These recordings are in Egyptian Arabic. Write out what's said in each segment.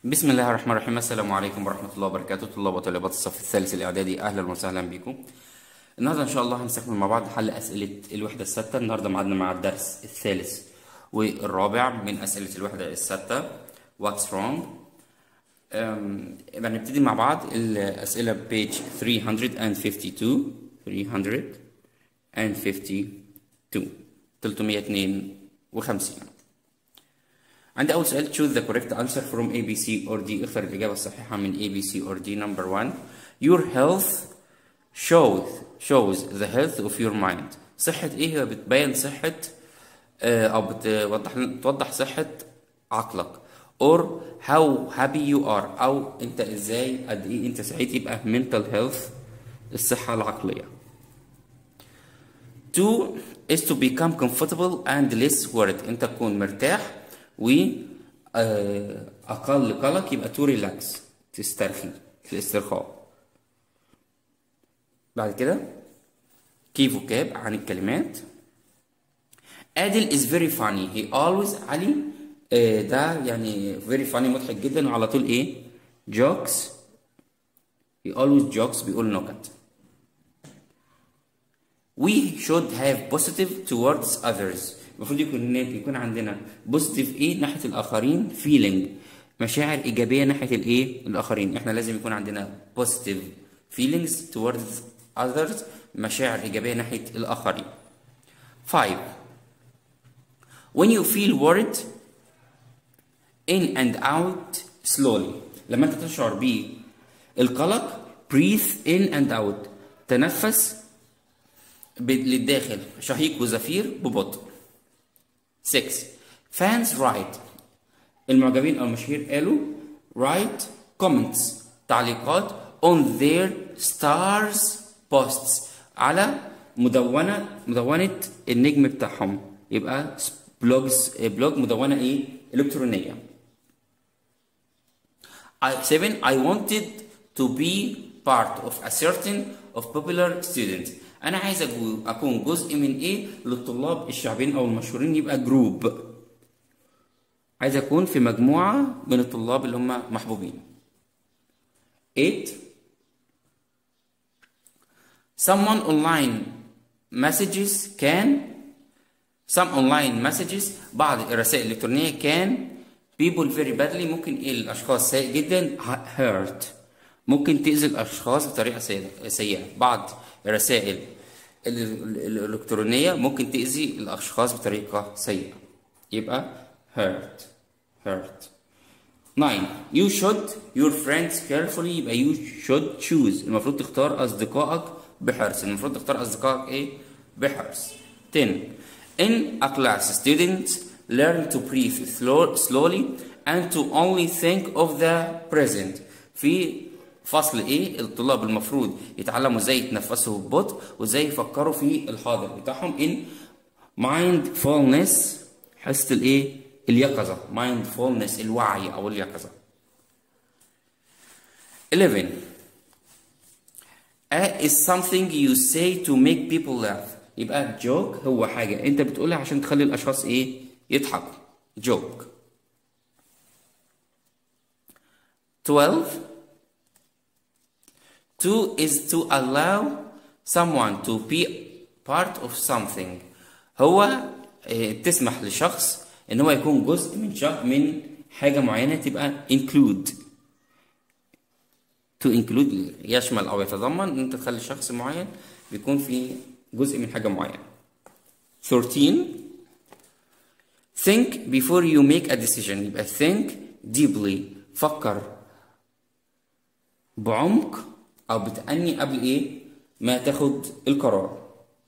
بسم الله الرحمن الرحيم السلام عليكم ورحمة الله وبركاته طلاب وطالبات الصف الثالث الإعدادي أهلا وسهلا بكم النهاردة إن شاء الله هنستكمل مع بعض حل أسئلة الوحدة الستة النهاردة معادنا مع الدرس الثالث والرابع من أسئلة الوحدة الستة What's wrong أم، يبقى نبتدي مع بعض الأسئلة page 352 352 352 عندي أول سؤال choose the correct answer from A B C or D اختر الإجابة الصحيحة من A B C or D number one your health shows shows the health of your mind صحة إيه هي بتبين صحة آه، أو بتوضح توضح صحة عقلك or how happy you are أو أنت إزاي قد إيه أنت سعيد يبقى mental health الصحة العقلية Two is to become comfortable and less worried انت تكون مرتاح و آه، اقل قلق يبقى to relax تسترخي الاسترخاء بعد كده key vocab عن الكلمات عادل is very funny he always علي آه، ده يعني very funny مضحك جدا وعلى طول ايه jokes he always jokes بيقول نكت we should have positive towards others المفروض يكون يكون عندنا positive ايه ناحيه الاخرين feeling مشاعر ايجابيه ناحيه الايه الاخرين احنا لازم يكون عندنا positive feelings towards others مشاعر ايجابيه ناحيه الاخرين 5 when you feel worried in and out slowly لما انت تشعر بالقلق breathe in and out تنفس ب- للداخل شهيق وزفير ببطء 6 fans write المعجبين او المشاهير قالوا write comments تعليقات on their stars posts على مدونة مدونة النجم بتاعهم يبقى بلوجز بلوج مدونة ايه الكترونية I, seven, I wanted to be part of a certain of popular students. أنا عايز أكو- أكون جزء من إيه للطلاب الشعبيين أو المشهورين يبقى جروب. عايز أكون في مجموعة من الطلاب اللي هم محبوبين. 8 Someone online messages can some online messages بعض الرسائل الإلكترونية can people very badly ممكن إيه الأشخاص سيء جدا hurt ممكن تأذي الأشخاص بطريقة سيئة- سيئة بعض الرسائل ال- ال- الإلكترونية ممكن تأذي الأشخاص بطريقة سيئة يبقى hurt hurt 9 you should your friends carefully يبقى you should choose المفروض تختار أصدقائك بحرص المفروض تختار أصدقائك إيه بحرص 10 in a class students learn to breathe slow- slowly and to only think of the present في فصل ايه الطلاب المفروض يتعلموا ازاي يتنفسوا ببطء وازاي يفكروا في الحاضر بتاعهم in mindfulness حاسة الايه اليقظة mindfulness الوعي او اليقظة 11 A is something you say to make people laugh يبقى joke هو حاجة انت بتقولها عشان تخلي الاشخاص ايه يضحكوا joke 12 To is to allow someone to be part of something هو آه، تسمح لشخص ان هو يكون جزء من شخص من حاجة معينة تبقى include to include يشمل او يتضمن ان انت تخلي شخص معين بيكون في جزء من حاجة معينة 13 think before you make a decision يبقى think deeply فكر بعمق او بتأني قبل ايه ما تاخد القرار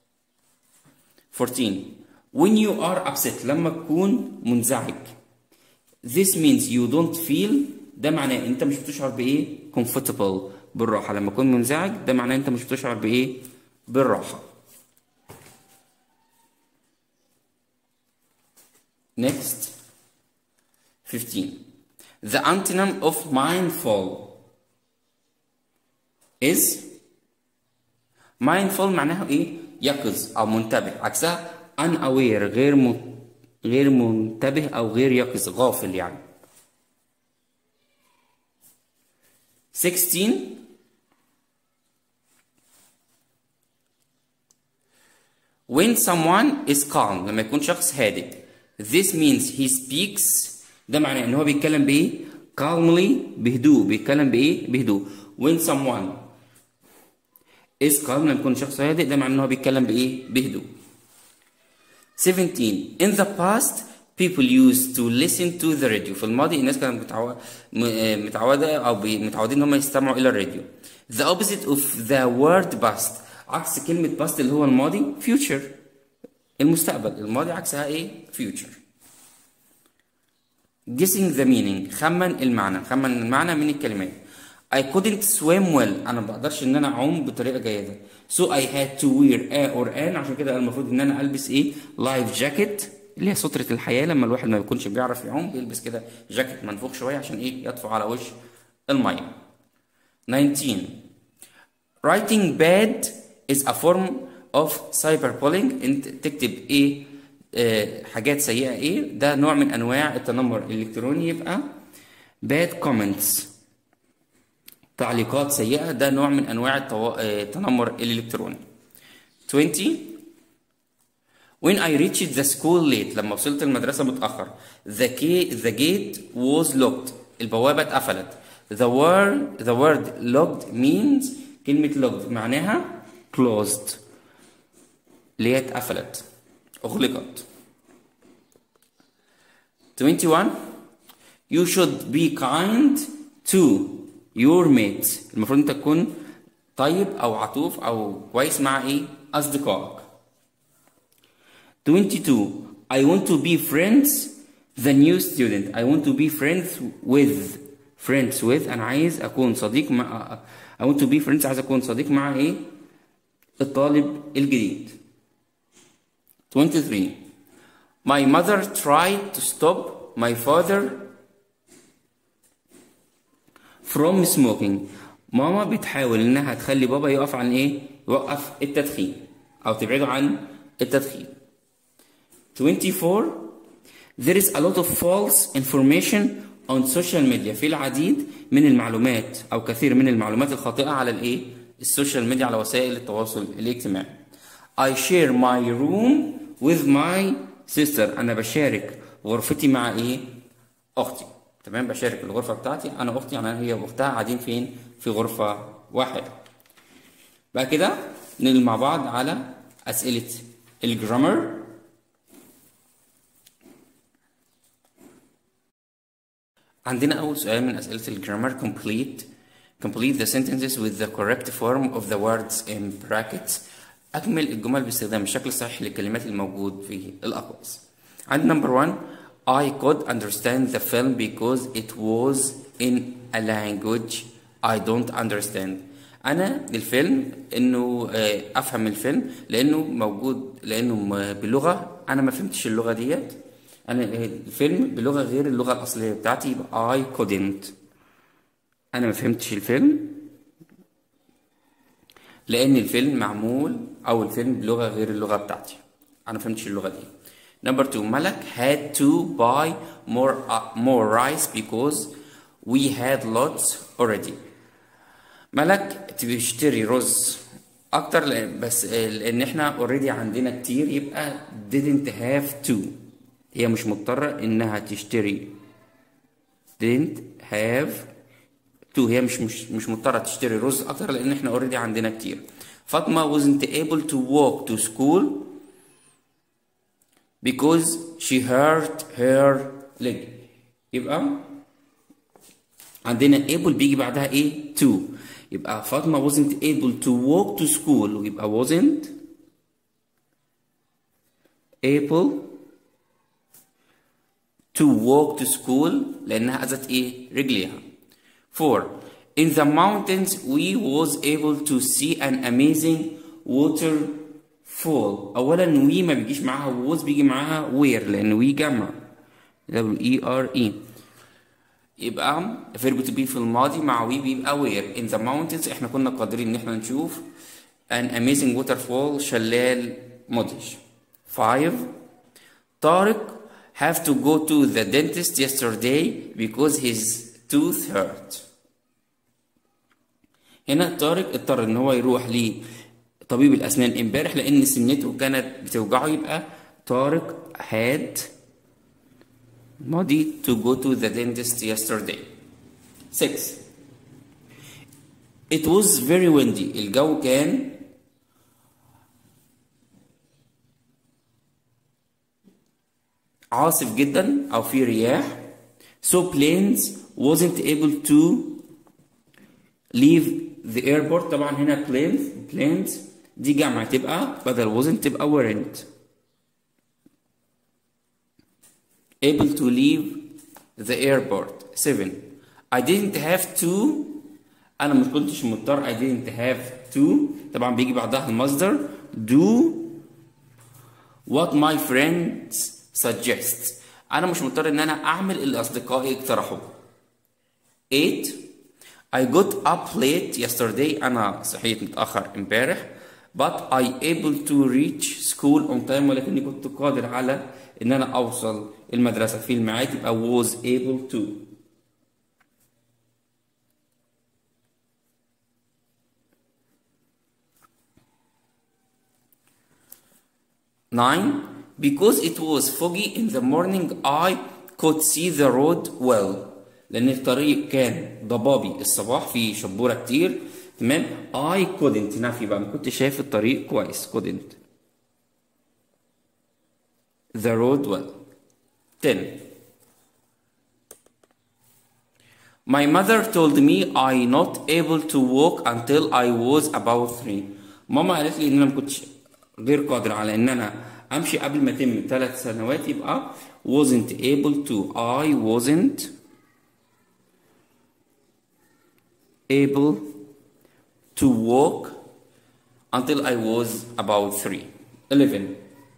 14 when you are upset لما تكون منزعج this means you don't feel ده معناه انت مش بتشعر بايه comfortable بالراحه لما تكون منزعج ده معناه انت مش بتشعر بايه بالراحه next 15 the antonym of mindful is mindful معناها ايه يقظ او منتبه عكسها unaware غير م... غير منتبه او غير يقظ غافل يعني 16 when someone is calm لما يكون شخص هادئ this means he speaks ده معناه ان هو بيتكلم بايه calmly بهدوء بيتكلم بايه بهدوء when someone is calm لما يكون شخص هادئ ده معناه ان هو بيتكلم بايه بهدوء 17 in the past people used to listen to the radio في الماضي الناس كانت متعو... م- متعودة أو بي- متعودين إن هم يستمعوا إلى الراديو the opposite of the word past عكس كلمة past اللي هو الماضي future المستقبل الماضي عكسها إيه future guessing the meaning خمن المعنى خمن المعنى من الكلمات I couldn't swim well أنا ما بقدرش إن أنا أعوم بطريقة جيدة so I had to wear a or an عشان كده المفروض إن أنا ألبس إيه life jacket اللي هي سترة الحياة لما الواحد ما يكونش بيعرف يعوم بيلبس كده جاكيت منفوخ شوية عشان إيه يطفو على وش المية 19 writing bad is a form of cyberbullying انت تكتب ايه آه حاجات سيئة ايه ده نوع من انواع التنمر الالكتروني يبقى bad comments تعليقات سيئة ده نوع من انواع التو... آه التنمر الالكتروني 20 When I reached the school late لما وصلت المدرسة متأخر the, key, the gate was locked البوابة اتقفلت the word the word locked means كلمة locked معناها closed اللي هي اتقفلت أغلقت 21 you should be kind to your mates المفروض انت تكون طيب او عطوف او كويس مع ايه اصدقائك 22 I want to be friends the new student I want to be friends with friends with انا عايز اكون صديق مع I want to be friends عايز اكون صديق مع ايه الطالب الجديد 23 My mother tried to stop my father from smoking ماما بتحاول انها تخلي بابا يقف عن ايه يوقف التدخين او تبعده عن التدخين 24 There is a lot of false information on social media في العديد من المعلومات او كثير من المعلومات الخاطئة على الايه السوشيال ميديا على وسائل التواصل الاجتماعي I share my room with my sister انا بشارك غرفتي مع ايه اختي تمام بشارك الغرفة بتاعتي انا اختي انا هي واختها قاعدين فين في غرفة واحدة بعد كده ننقل مع بعض على اسئلة الجرامر عندنا أول سؤال من أسئلة الجرامر complete complete the sentences with the correct form of the words in brackets أكمل الجمل باستخدام الشكل الصحيح للكلمات الموجود في الأقواس عند number one I could understand the film because it was in a language I don't understand أنا الفيلم إنه آه، أفهم الفيلم لأنه موجود لأنه م- بلغة أنا ما فهمتش اللغة ديت انا الفيلم بلغه غير اللغه الاصليه بتاعتي يبقى I couldn't انا ما فهمتش الفيلم لان الفيلم معمول او الفيلم بلغه غير اللغه بتاعتي انا ما فهمتش اللغه دي نمبر 2 ملك had to buy more uh, more rice because we had lots already ملك تشتري رز اكتر لأن بس لان احنا اوريدي عندنا كتير يبقى didn't have to هي مش مضطرة انها تشتري didn't have to هي مش مش مش مضطرة تشتري رز اكتر لان احنا اوريدي عندنا كتير فاطمة wasn't able to walk to school because she hurt her leg يبقى عندنا able بيجي بعدها ايه to يبقى فاطمة wasn't able to walk to school ويبقى wasn't able to walk to school لأنها أذت إيه رجليها 4 In the mountains we was able to see an amazing waterfall أولا we ما بيجيش معاها was بيجي معاها where لأن we جمع W E R E يبقى verb to be في الماضي مع we بيبقى where in the mountains احنا كنا قادرين ان احنا نشوف an amazing waterfall شلال مدهش 5 طارق have to go to the dentist yesterday because his tooth hurt هنا طارق اضطر ان هو يروح لطبيب الاسنان امبارح لان سنته كانت بتوجعه يبقى طارق had ماضي to go to the dentist yesterday 6 It was very windy الجو كان عاصف جدا او في رياح so planes wasn't able to leave the airport طبعا هنا planes planes دي جمع تبقى بدل wasn't تبقى weren't able to leave the airport 7 I didn't have to انا ما كنتش مضطر I didn't have to طبعا بيجي بعدها المصدر do what my friends suggest انا مش مضطر ان انا اعمل اللي اصدقائي اقترحوه 8 I got up late yesterday انا صحيت متاخر امبارح but I able to reach school on time ولكني كنت قادر على ان انا اوصل المدرسه في الميعاد يبقى was able to Nine, because it was foggy in the morning I could see the road well. لأن الطريق كان ضبابي الصباح في شبورة كتير تمام I couldn't نفي بقى ما كنتش شايف الطريق كويس couldn't the road well 10 My mother told me I not able to walk until I was about three ماما قالت لي ان انا ما كنتش غير قادر على ان انا امشي قبل ما اتم ثلاث سنوات يبقى wasn't able to I wasn't able to walk until I was about three 11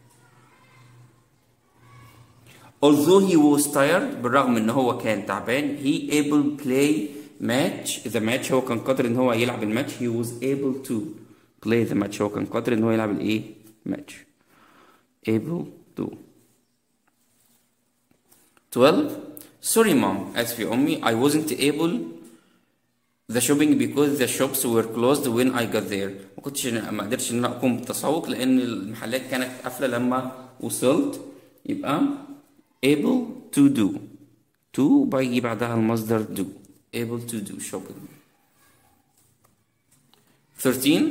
although he was tired بالرغم ان هو كان تعبان he able play match the match هو كان قادر ان هو يلعب الماتش he was able to play the match هو كان قادر ان هو يلعب الايه match able to 12 sorry mom اسف يا امي I wasn't able the shopping because the shops were closed when I got there ما كنتش ما قدرتش ان انا اقوم بالتسوق لان المحلات كانت قافله لما وصلت يبقى able to do to بيجي بعدها المصدر do able to do shopping 13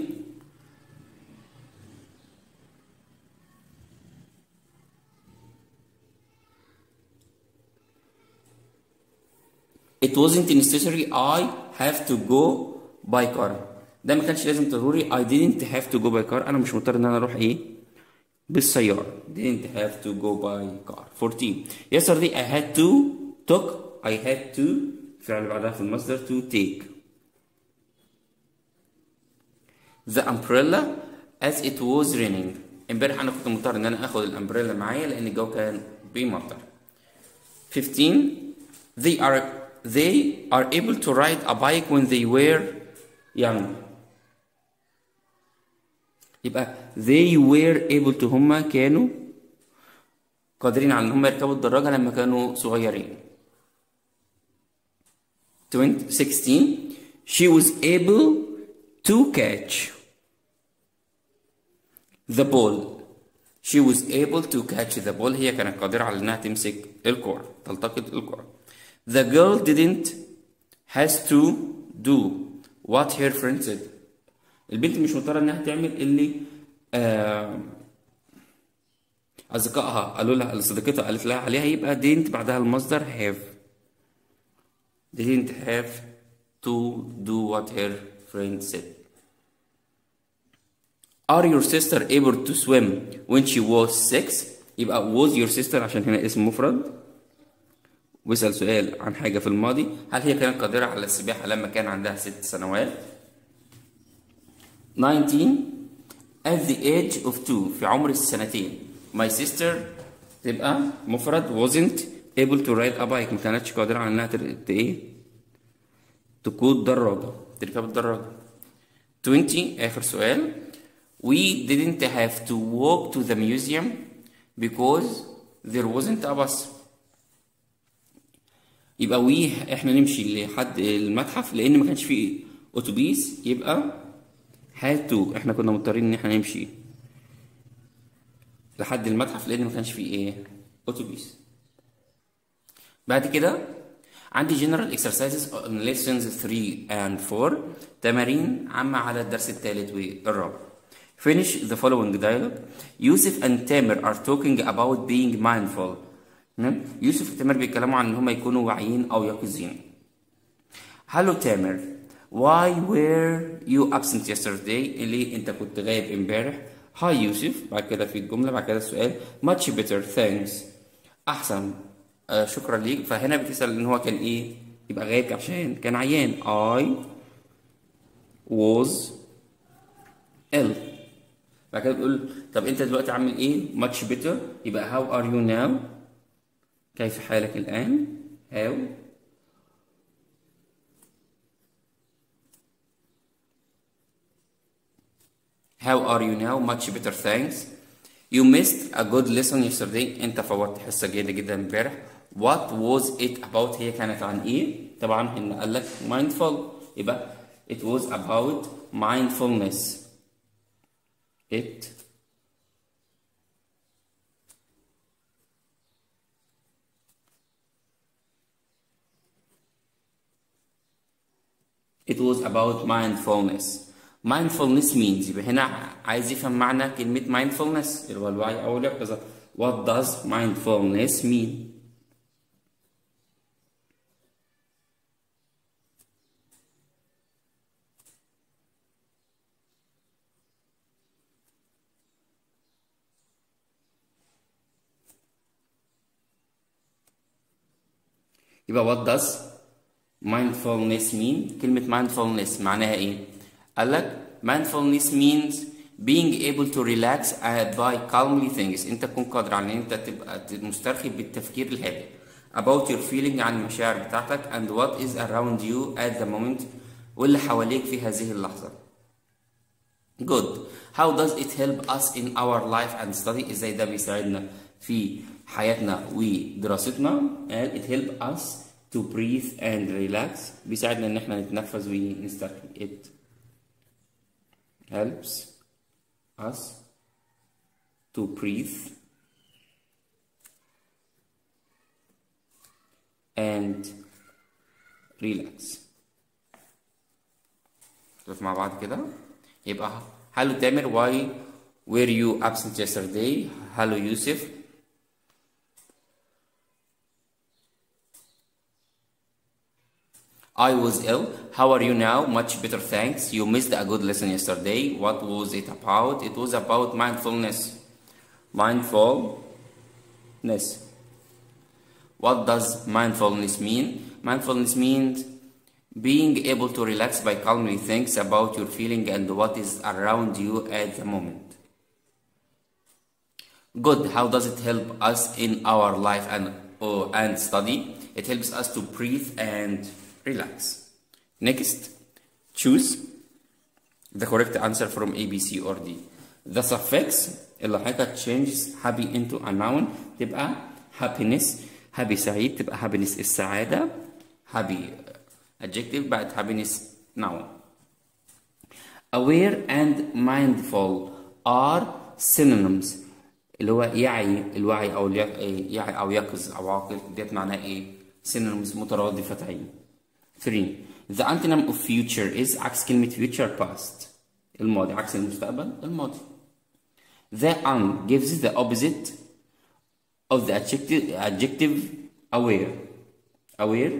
It wasn't necessary I have to go by car ده ما كانش لازم ضروري I didn't have to go by car انا مش مضطر ان انا اروح ايه بالسيارة didn't have to go by car 14 yesterday I had to took I had to فعل بعدها في المصدر to take the umbrella as it was raining امبارح انا كنت مضطر ان انا اخد الامبريلا معايا لان الجو كان بيمطر 15 they are they are able to ride a bike when they were young يبقى they were able to هما كانوا قادرين على ان هم يركبوا الدراجة لما كانوا صغيرين 16 she was able to catch the ball she was able to catch the ball هي كانت قادرة على انها تمسك الكرة تلتقط الكرة the girl didn't has to do what her friend said البنت مش مضطرة انها تعمل اللي آه اصدقائها قالوا لها صديقتها قالت لها عليها يبقى didn't بعدها المصدر have didn't have to do what her friend said Are your sister able to swim when she was six? يبقى was your sister عشان هنا اسم مفرد ويسأل سؤال عن حاجة في الماضي هل هي كانت قادرة على السباحة لما كان عندها ست سنوات؟ 19 at the age of two في عمر السنتين my sister تبقى مفرد wasn't able to ride a bike ما كانتش قادرة على انها تر... ايه تقود دراجة تركب الدراجة 20 آخر سؤال we didn't have to walk to the museum because there wasn't a bus يبقى we احنا نمشي لحد المتحف لان ما كانش فيه اتوبيس يبقى had to احنا كنا مضطرين ان احنا نمشي لحد المتحف لان ما كانش فيه ايه اتوبيس بعد كده عندي general exercises on lessons 3 and 4 تمارين عامة على الدرس الثالث والرابع Finish the following dialogue. يوسف and Tamer are talking about being mindful. تمام؟ يوسف وتامر بيتكلموا عن ان هم يكونوا واعيين او يقظين. Hello Tamer. Why were you absent yesterday? ليه انت كنت غايب امبارح؟ Hi يوسف. بعد كده في الجملة بعد كده السؤال. Much better thanks. احسن آه شكرا ليك فهنا بتسأل ان هو كان ايه؟ يبقى غايب عشان كان عيان. I was ill. بعد كده بتقول طب انت دلوقتي عامل ايه؟ much better يبقى how are you now؟ كيف حالك الآن؟ how how are you now? much better thanks you missed a good lesson yesterday انت فوتت حصة جيدة جدا امبارح what was it about هي كانت عن ايه؟ طبعا هنا قال لك mindful يبقى it was about mindfulness it It was about mindfulness. Mindfulness means يبقى هنا عايز يفهم معنى كلمة mindfulness اللي هو الوعي أو اليقظة. What does mindfulness mean? يبقى what does mindfulness mean كلمة mindfulness معناها ايه قال لك mindfulness means being able to relax and by calmly things انت تكون قادر على ان انت تبقى مسترخي بالتفكير الهادئ about your feeling عن المشاعر بتاعتك and what is around you at the moment واللي حواليك في هذه اللحظة good how does it help us in our life and study ازاي ده بيساعدنا في حياتنا ودراستنا and it help us to breathe and relax بيساعدنا ان احنا نتنفس ونسترخي it helps us to breathe and relax نقف مع بعض كده يبقى hello تامر why were you absent yesterday hello يوسف I was ill. How are you now? Much better, thanks. You missed a good lesson yesterday. What was it about? It was about mindfulness. Mindfulness. What does mindfulness mean? Mindfulness means being able to relax by calmly think about your feeling and what is around you at the moment. Good. How does it help us in our life and, oh, and study? It helps us to breathe and relax. Next, choose the correct answer from A, B, C or D. The suffix اللي حضرتك changes happy into a noun تبقى happiness happy سعيد تبقى happiness السعادة happy adjective بعد happiness noun. Aware and mindful are synonyms اللي هو يعي الوعي او يعي او يقظ او عاقل ديت معناها ايه؟ synonyms مترادفتين. 3 The antonym of future is عكس كلمة future past الماضي عكس المستقبل الماضي The un gives the opposite of the adjective, adjective aware aware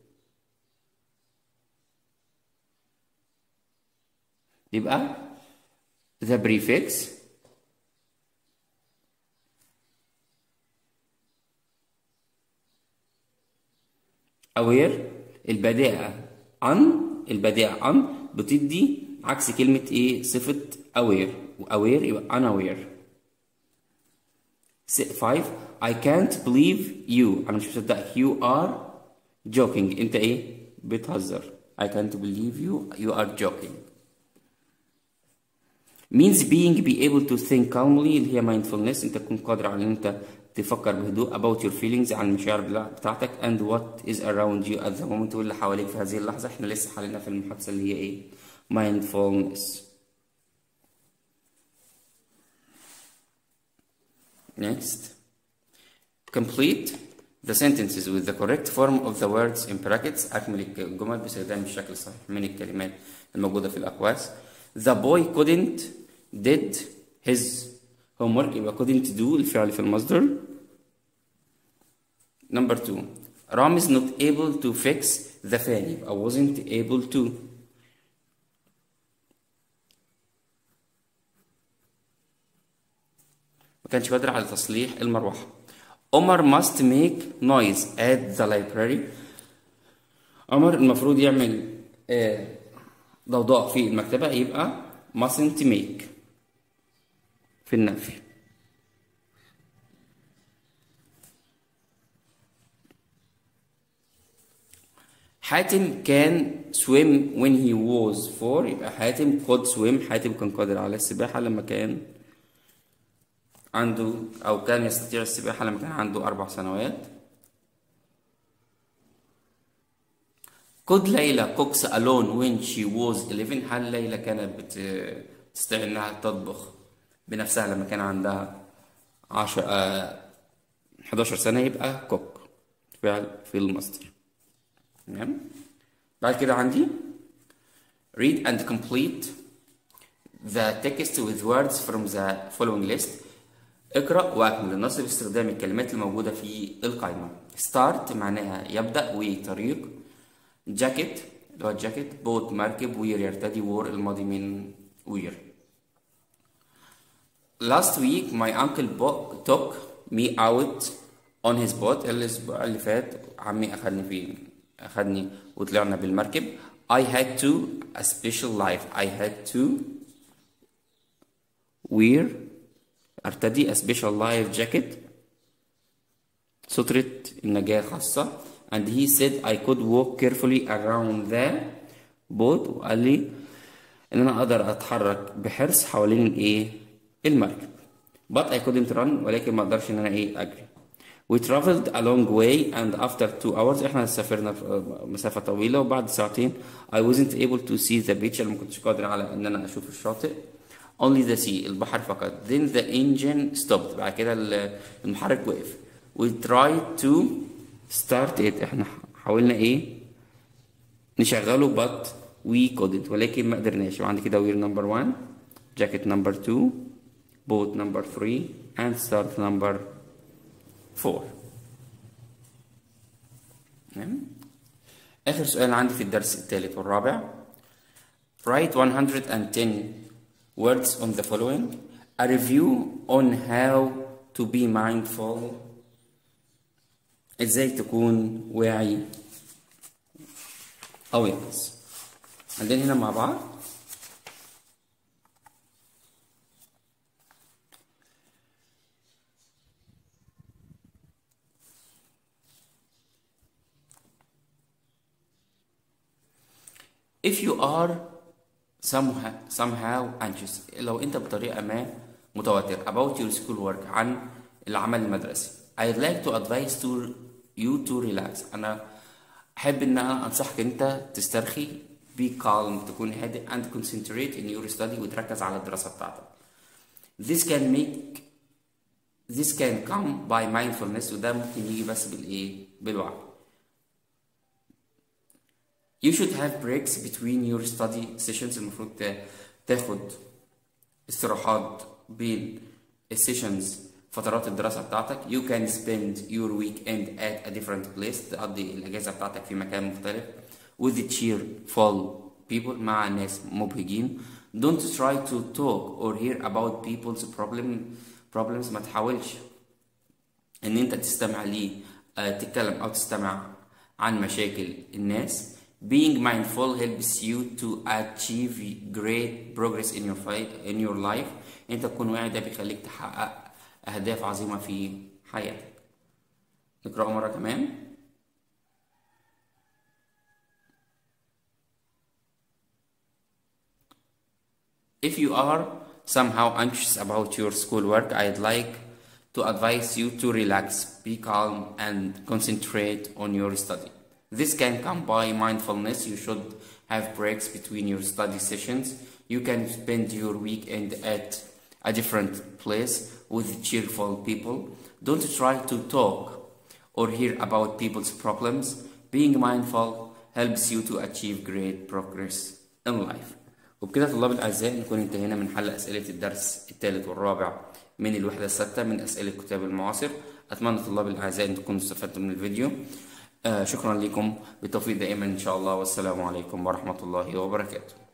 يبقى the prefix aware البداءة عن البداءة عن بتدي عكس كلمة ايه صفة aware aware يبقى unaware 5 I can't believe you أنا مش مصدقك you are joking أنت إيه بتهزر I can't believe you you are joking means being be able to think calmly اللي هي mindfulness أنت تكون قادر على أن أنت تفكر بهدوء about your feelings عن المشاعر بلا- بتاعتك and what is around you at the moment واللي حواليك في هذه اللحظة احنا لسه حالنا في المحادثة اللي هي ايه mindfulness next complete the sentences with the correct form of the words in brackets أكمل الجمل باستخدام الشكل الصحيح من الكلمات الموجودة في الأقواس the boy couldn't did his homework يبقى couldn't do الفعل في المصدر number two Ram is not able to fix the fan يبقى wasn't able to ما كانش قادر على تصليح المروحة عمر must make noise at the library عمر المفروض يعمل آه، ضوضاء في المكتبة يبقى mustn't make في النفي حاتم كان swim when he was four يبقى حاتم could swim حاتم كان قادر على السباحة لما كان عنده أو كان يستطيع السباحة لما كان عنده أربع سنوات Could ليلى cooks alone when she was 11 هل ليلى كانت بت- بتستطيع إنها تطبخ بنفسها لما كان عندها 10 آه 11 سنة يبقى cook فعل في المصدر تمام بعد كده عندي read and complete the text with words from the following list اقرأ واكمل النص باستخدام الكلمات الموجودة في القائمة start معناها يبدأ وطريق jacket اللي هو الجاكيت بوت مركب وير يرتدي وور الماضي من وير last week my uncle Bo- took me out on his boat الأسبوع اللي فات عمي أخدني فيه أخدني وطلعنا بالمركب I had to a special life I had to wear ارتدي a special life jacket سترة النجاة خاصة and he said I could walk carefully around the boat وقال لي ان انا اقدر اتحرك بحرص حوالين الايه المركب but I couldn't run ولكن ما اقدرش ان انا ايه اجري we traveled a long way and after two hours احنا سافرنا في مسافة طويلة وبعد ساعتين I wasn't able to see the beach انا ما كنتش قادر على ان انا اشوف الشاطئ only the sea البحر فقط then the engine stopped بعد كده ال- المحرك وقف we tried to start it احنا حاولنا ايه نشغله but we couldn't ولكن ما قدرناش وعندي كده we're number one jacket number two boat number three and start number four تمام آخر سؤال عندي في الدرس الثالث والرابع write 110 words on the following a review on how to be mindful ازاي تكون واعي awareness عندنا هنا مع بعض if you are somehow, somehow anxious لو انت بطريقة ما متوتر about your school work عن العمل المدرسي I'd like to advise to you to relax انا احب ان انا انصحك انت تسترخي be calm تكون هادئ and concentrate in your study وتركز على الدراسة بتاعتك this can make this can come by mindfulness وده ممكن يجي بس بالايه بالوعي You should have breaks between your study sessions المفروض تا- تاخد استراحات بين السيشنز فترات الدراسة بتاعتك You can spend your weekend at a different place تقضي الأجازة بتاعتك في مكان مختلف with cheerful people مع ناس مبهجين Don't try to talk or hear about people's problem problems ما تحاولش ان انت تستمع ليه آه، تتكلم او تستمع عن مشاكل الناس being mindful helps you to achieve great progress in your fight in your life انت تكون واعي ده بيخليك تحقق اهداف عظيمة في حياتك نقرأه مرة كمان If you are somehow anxious about your schoolwork, I'd like to advise you to relax, be calm, and concentrate on your study. This can come by mindfulness. You should have breaks between your study sessions. You can spend your weekend at a different place with cheerful people. Don't try to talk or hear about people's problems. Being mindful helps you to achieve great progress in life. وبكده طلاب الأعزاء نكون انتهينا من حل أسئلة الدرس الثالث والرابع من الوحدة الستة من أسئلة كتاب المعاصر أتمنى طلاب الأعزاء أن تكونوا استفدتوا من الفيديو آه شكرا لكم بالتوفيق دائما إن شاء الله والسلام عليكم ورحمة الله وبركاته